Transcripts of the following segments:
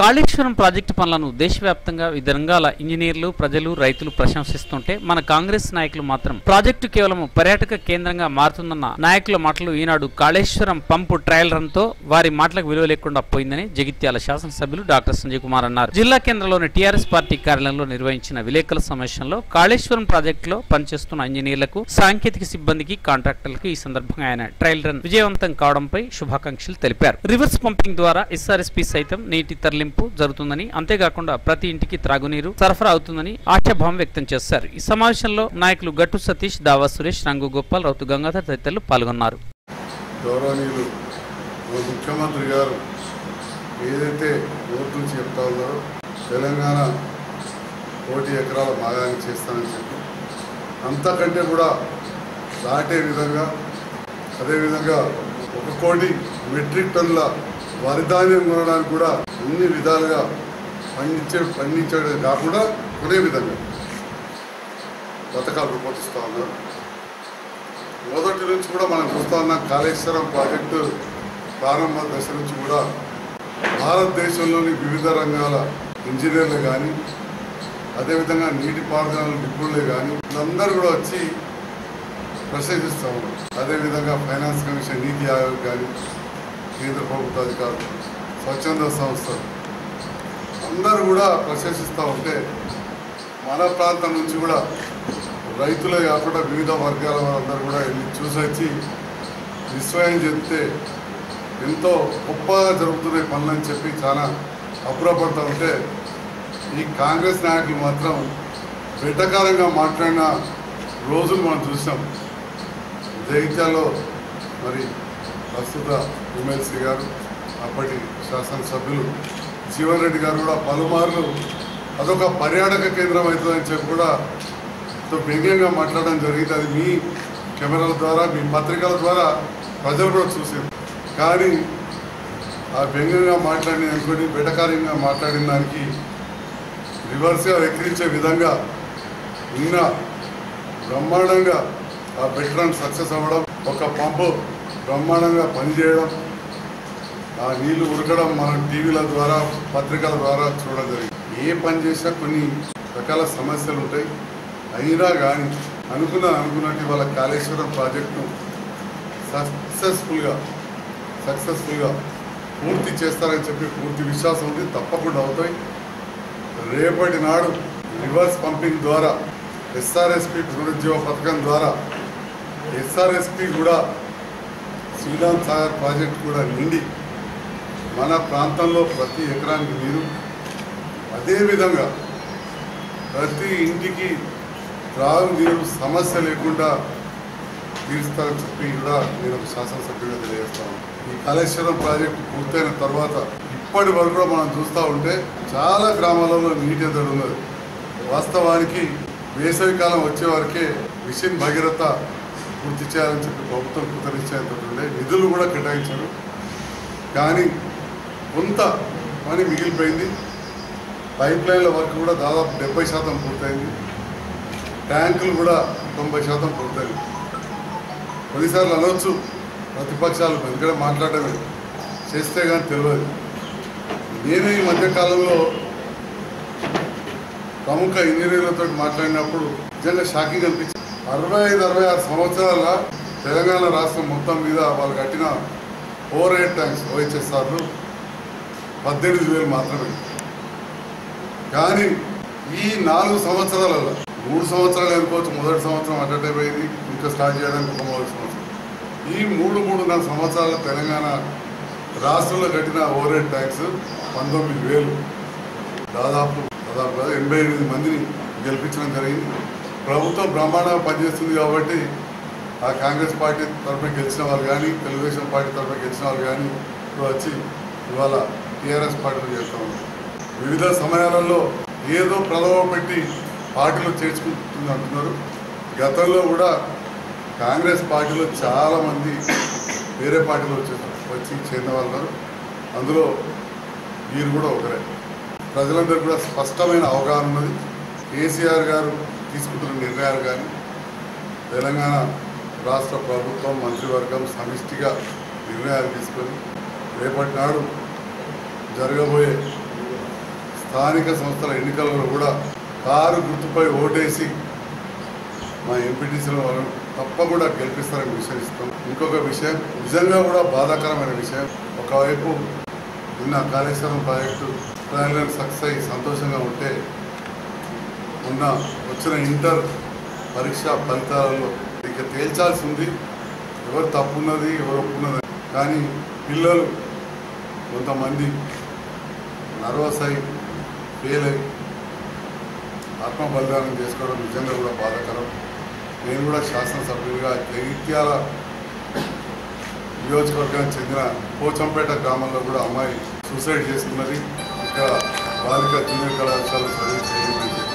Kaleshwaram project పనులను దేశవ్యాప్తంగా వివిధ రంగాల ఇంజనీర్లు ప్రజలు రైతులు ప్రశంసిస్తుంటే మన కాంగ్రెస్ నాయకులు మాత్రం ప్రాజెక్టు కేవలం పర్యాటక కేంద్రంగా మారుతుందన్న నాయకుల మాటలు ఈనాడు కాళేశ్వరం పంపు ట్రయల్ రన్ తో వారి మాటలకు విలువ లేకుండా పోయిందని జగిత్యాల శాసనసభ్యులు డాక్టర్ సంజయ్ కుమార్ అన్నారు జిల్లా కేంద్రంలోని టీఆర్ఎస్ పార్టీ కార్యాలయంలో నిర్వహించిన విలేకరుల సమావేశంలో కాళేశ్వరం ప్రాజెక్టులో పనిచేస్తున్న ఇంజనీర్లకు సాంకేతిక సిబ్బందికి కాంట్రాక్టర్లకు ఈ సందర్భంగా ఆయన ట్రయల్ రన్ విజయవంతం కావడంపై శుభాకాంక్షలు తెలిపారు రివర్స్ పంపింగ్ ద్వారా ఎస్ఆర్ఎస్పీ సైతం నీటి తరలింపు జరుగుతుందని అంతేకాకుండా ప్రతి ఇంటికి త్రాగునీరు సరఫరా అవుతుందని ఆశాభావం వ్యక్తం చేశారు ఈ సమావేశంలో నాయకులు గట్టు సతీష్ దావా సురేష్ రంగు గోపాల్ రౌతు గంగాధర్ తదితరులు పాల్గొన్నారు గౌరవనీయులు మన ముఖ్యమంత్రి గారు ఏదైతే నోటి నుంచి చెప్తా ఉన్నారో తెలంగాణ కోటి ఎకరాల భాగాన్ని చేస్తానని చెప్పి అంతకంటే కూడా దాటే విధంగా అదేవిధంగా ఒక కోటి మెట్రిక్ టన్నుల వరి ధాన్యం కొనడానికి కూడా అన్ని విధాలుగా పండించే పండించడం కాకుండా కొనే విధంగా పథకాలు రూపొందిస్తూ ఉన్నారు మొదటి నుంచి కూడా మనం చూస్తా ఉన్న కాళేశ్వరం ప్రాజెక్టు ప్రారంభ దశ నుంచి కూడా భారతదేశంలోని వివిధ రంగాల ఇంజనీర్లు కానీ అదేవిధంగా నీటిపారుదల నిపుణులే కానీ వీళ్ళందరూ కూడా వచ్చి ప్రశంసిస్తూ ఉన్నారు అదేవిధంగా ఫైనాన్స్ కమిషన్ నీతి ఆయోగ్ కానీ కేంద్ర ప్రభుత్వ అధికారులు స్వచ్ఛంద సంస్థలు అందరూ కూడా ప్రశంసిస్తూ ఉంటే మన ప్రాంతం నుంచి కూడా రైతులే కాకుండా వివిధ వర్గాల వారందరూ కూడా వెళ్ళి చూసొచ్చి విస్మయం చెప్తే ఎంతో గొప్పగా జరుగుతున్నాయి పనులని చెప్పి చాలా అప్పుడపడుతూ ఉంటే ఈ కాంగ్రెస్ నాయకులు మాత్రం వెటకారంగా మాట్లాడిన రోజులు మనం చూసాం జగిత్యాలో మరి ప్రస్తుత ఎమ్మెల్సీ గారు అప్పటి శాసనసభ్యులు జీవన్ రెడ్డి గారు కూడా పలుమార్లు అదొక పర్యాటక కేంద్రం అవుతుందని చెప్పి కూడా ఎంతో వ్యంగ్యంగా మాట్లాడడం జరిగింది అది మీ కెమెరాల ద్వారా మీ పత్రికల ద్వారా ప్రజలు కూడా చూసారు కానీ ఆ వ్యంగ్యంగా మాట్లాడిన అనుకుని వెటకారంగా మాట్లాడిన దానికి రివర్స్గా వెక్కిరించే విధంగా నిన్న బ్రహ్మాండంగా ఆ బెట్రన్ సక్సెస్ అవ్వడం ఒక పంపు బ్రహ్మాండంగా పనిచేయడం ఆ నీళ్లు ఉడకడం మనం టీవీల ద్వారా పత్రికల ద్వారా చూడడం జరిగింది ఏ పని చేసినా కొన్ని రకాల సమస్యలు ఉంటాయి అయినా కానీ అనుకున్న అనుకున్నట్టు వాళ్ళ కాళేశ్వరం ప్రాజెక్టును సక్సెస్ఫుల్గా సక్సెస్ఫుల్గా పూర్తి చేస్తారని చెప్పి పూర్తి విశ్వాసం ఉంది తప్పకుండా అవుతాయి రేపటి నాడు రివర్స్ పంపింగ్ ద్వారా ఎస్ఆర్ఎస్పి పునరుజ్జీవ పథకం ద్వారా ఎస్ఆర్ఎస్పి కూడా శ్రీరామ్ సాగర్ ప్రాజెక్ట్ కూడా నిండి మన ప్రాంతంలో ప్రతి ఎకరానికి నీరు అదేవిధంగా ప్రతి ఇంటికి త్రాగునీరు సమస్య లేకుండా తీరుస్తారని చెప్పి కూడా నేను ఒక శాసనసభ్యుడిగా తెలియజేస్తాను ఈ కాళేశ్వరం ప్రాజెక్టు పూర్తయిన తర్వాత ఇప్పటి వరకు కూడా మనం చూస్తూ ఉంటే చాలా గ్రామాలలో నీటి ఎద్దడి ఉన్నది వాస్తవానికి వేసవి కాలం వచ్చే వరకే మిషన్ భగీరథ పూర్తి చేయాలని చెప్పి ప్రభుత్వం కృతనిశ్చయంతో ఉండే నిధులు కూడా కేటాయించారు కానీ కొంత పని మిగిలిపోయింది పైప్ లైన్ల వర్క్ కూడా దాదాపు డెబ్బై శాతం పూర్తయింది ట్యాంకులు కూడా తొంభై శాతం పూర్తయింది కొన్నిసార్లు అనొచ్చు ప్రతిపక్షాలు ఎందుకంటే మాట్లాడమే చేస్తే కానీ తెలియదు నేను ఈ మధ్యకాలంలో ప్రముఖ ఇంజనీర్లతో మాట్లాడినప్పుడు నిజంగా షాకింగ్ అనిపించింది అరవై ఐదు అరవై ఆరు సంవత్సరాల తెలంగాణ రాష్ట్రం మొత్తం మీద వాళ్ళు కట్టిన ఓవర్ హెడ్ ట్యాంక్స్ ఓహెచ్ఎస్ఆర్లు పద్దెనిమిది వేలు మాత్రమే కానీ ఈ నాలుగు సంవత్సరాలలో మూడు సంవత్సరాలు అనుకోవచ్చు మొదటి సంవత్సరం అటెండ్ అయిపోయింది ఇంకా స్టార్ట్ చేయడానికి ఒక మొదటి సంవత్సరం ఈ మూడు మూడున్నర సంవత్సరాల తెలంగాణ రాష్ట్రంలో కట్టిన ఓవర్ హెడ్ ట్యాంక్స్ పంతొమ్మిది వేలు దాదాపు దాదాపు కాదు, ఎనభై ఎనిమిది మందిని గెలిపించడం జరిగింది ప్రభుత్వం బ్రహ్మాండంగా పనిచేస్తుంది కాబట్టి ఆ కాంగ్రెస్ పార్టీ తరఫున గెలిచిన వాళ్ళు కానీ తెలుగుదేశం పార్టీ తరఫున గెలిచిన వాళ్ళు కానీ ఇప్పుడు వచ్చి ఇవాళ టీఆర్ఎస్ పార్టీలో చేస్తూ ఉన్నారు వివిధ సమయాలలో ఏదో ప్రలోభ పెట్టి పార్టీలో చేర్చుకుంటుంది అంటున్నారు గతంలో కూడా కాంగ్రెస్ పార్టీలో చాలామంది వేరే పార్టీలో వచ్చేసారు వచ్చి చేరిన వాళ్ళు ఉన్నారు. అందులో వీరు కూడా ఒకరే ప్రజలందరూ కూడా స్పష్టమైన అవగాహన ఉన్నది కేసీఆర్ గారు తీసుకుంటున్న నిర్ణయాలు కానీ తెలంగాణ రాష్ట్ర ప్రభుత్వం మంత్రివర్గం సమిష్టిగా నిర్ణయాలు తీసుకొని రేపటి నాడు జరగబోయే స్థానిక సంస్థల ఎన్నికలలో కూడా కారు గుర్తుపై ఓటేసి మా ఎంపీటీసీల వాళ్ళు తప్పకుండా గెలిపిస్తారని విషయం ఇస్తాం ఇంకొక విషయం నిజంగా కూడా బాధాకరమైన విషయం ఒకవైపు నిన్న కాళేశ్వరం ప్రాజెక్టు ట్రయల్ సక్సెస్ అయ్యి సంతోషంగా ఉంటే ఉన్న వచ్చిన ఇంటర్ పరీక్ష ఫలితాలలో ఇక తేల్చాల్సి ఉంది ఎవరు తప్పున్నది ఎవరు ఒప్పున్నది కానీ పిల్లలు కొంతమంది నర్వస్ అయి ఫెయిల్ అయి ఆత్మ బలిదానం చేసుకోవడం నిజంగా కూడా బాధాకరం నేను కూడా శాసనసభ్యులుగా జగిత్యాల నియోజకవర్గానికి చెందిన పోచంపేట గ్రామంలో కూడా అమ్మాయి సూసైడ్ చేసుకున్నది ఇక్కడ బాలిక జూనియర్ కళాశాల చదివి చేయమని చెప్పి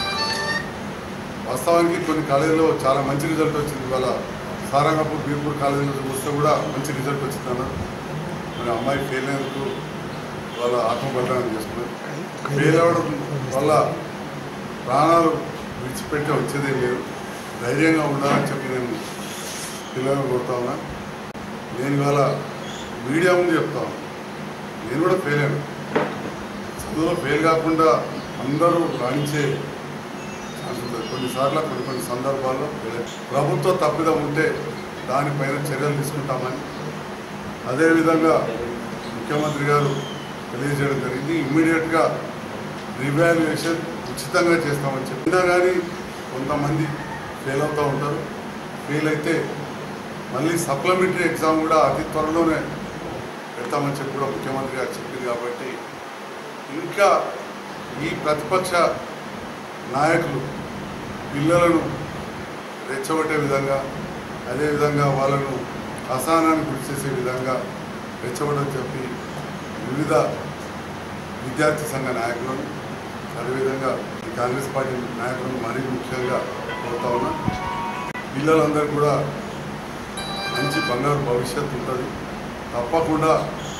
వాస్తవానికి కొన్ని కాలేజీలో చాలా మంచి రిజల్ట్ వచ్చింది ఇవాళ సారంగపూర్ బీర్పూర్ కాలేజీలో చూస్తే కూడా మంచి రిజల్ట్ వచ్చింది అన్నారు మరి అమ్మాయి ఫెయిల్ అయినందుకు వాళ్ళ ఆత్మబలిదానం చేసుకున్నారు ఫెయిల్ అవ్వడం వల్ల ప్రాణాలు విడిచిపెట్టి వచ్చేదే లేదు ధైర్యంగా ఉండాలని చెప్పి నేను పిల్లలను కోరుతా ఉన్నా నేను ఇవాళ మీడియా ముందు చెప్తా ఉన్నా నేను కూడా ఫెయిల్ అయ్యాను చదువులో ఫెయిల్ కాకుండా అందరూ రాణించే ఛాన్స్ ఉంటుంది కొన్నిసార్లు కొన్ని కొన్ని సందర్భాల్లో fail అయ్యాను. ప్రభుత్వ తప్పిదం ఉంటే దానిపైన చర్యలు తీసుకుంటామని అదేవిధంగా ముఖ్యమంత్రి గారు తెలియజేయడం జరిగింది ఇమ్మీడియట్గా రివాల్యుయేషన్ ఉచితంగా చేస్తామని చెప్పినా కానీ కొంతమంది ఫెయిల్ అవుతూ ఉంటారు ఫెయిల్ అయితే మళ్ళీ సప్లిమెంటరీ ఎగ్జామ్ కూడా అతి త్వరలోనే పెడతామని చెప్పి కూడా ముఖ్యమంత్రి గారు చెప్పింది కాబట్టి ఇంకా ఈ ప్రతిపక్ష నాయకులు పిల్లలను రెచ్చగొట్టే విధంగా అదేవిధంగా వాళ్ళను అసహనానికి గురి చేసే విధంగా రెచ్చగొట్టడం చెప్పి వివిధ విద్యార్థి సంఘ నాయకులను అదేవిధంగా ఈ కాంగ్రెస్ పార్టీ నాయకులను మరీ ముఖ్యంగా కోరుతా ఉన్నా పిల్లలందరూ కూడా మంచి బంగారు భవిష్యత్తు ఉంటుంది తప్పకుండా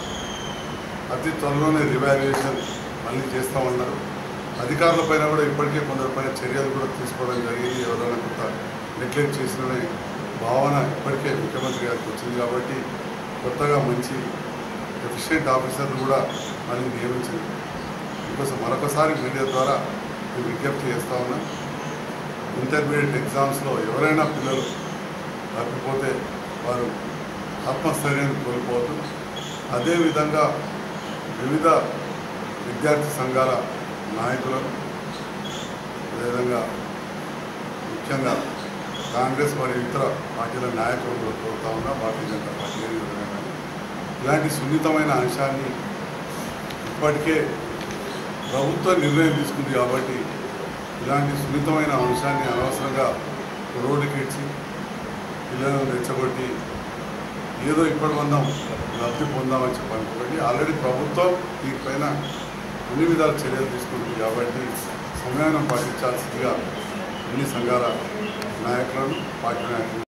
అతి త్వరలోనే రివాల్యుయేషన్ మళ్ళీ చేస్తామన్నారు అధికారుల పైన కూడా ఇప్పటికే కొందరి పైన చర్యలు కూడా తీసుకోవడం జరిగింది ఎవరైనా కొంత నెగ్లెక్ట్ చేసిన భావన ఇప్పటికే ముఖ్యమంత్రి గారికి వచ్చింది కాబట్టి కొత్తగా మంచి ఎఫిషియెంట్ ఆఫీసర్లు కూడా మళ్ళీ నియమించింది ఇంకోసం మరొకసారి మీడియా ద్వారా నేను విజ్ఞప్తి చేస్తా ఉన్నా ఇంటర్మీడియట్ ఎగ్జామ్స్లో ఎవరైనా పిల్లలు తప్పిపోతే వారు ఆత్మస్థైర్యాన్ని కోల్పోవద్దు అదేవిధంగా వివిధ విద్యార్థి సంఘాల నాయకులను అదేవిధంగా ముఖ్యంగా కాంగ్రెస్ మరియు ఇతర పార్టీల నాయకులను కూడా కోరుతా ఉన్నా భారతీయ జనతా పార్టీ ఏ విధంగా కానీ ఇలాంటి సున్నితమైన అంశాన్ని ఇప్పటికే ప్రభుత్వం నిర్ణయం తీసుకుంది కాబట్టి ఇలాంటి సున్నితమైన అంశాన్ని అనవసరంగా రోడ్డుకి ఇచ్చి పిల్లలను రెచ్చగొట్టి ఏదో ఇప్పటి మందం లబ్ధి పొందామని చెప్పి అనుకోండి ఆల్రెడీ ప్రభుత్వం దీనిపైన అన్ని విధాల చర్యలు తీసుకుంటుంది కాబట్టి సమయాన్ని పాటించాల్సిందిగా అన్ని సంఘాల నాయకులను పార్టీ నాయకులను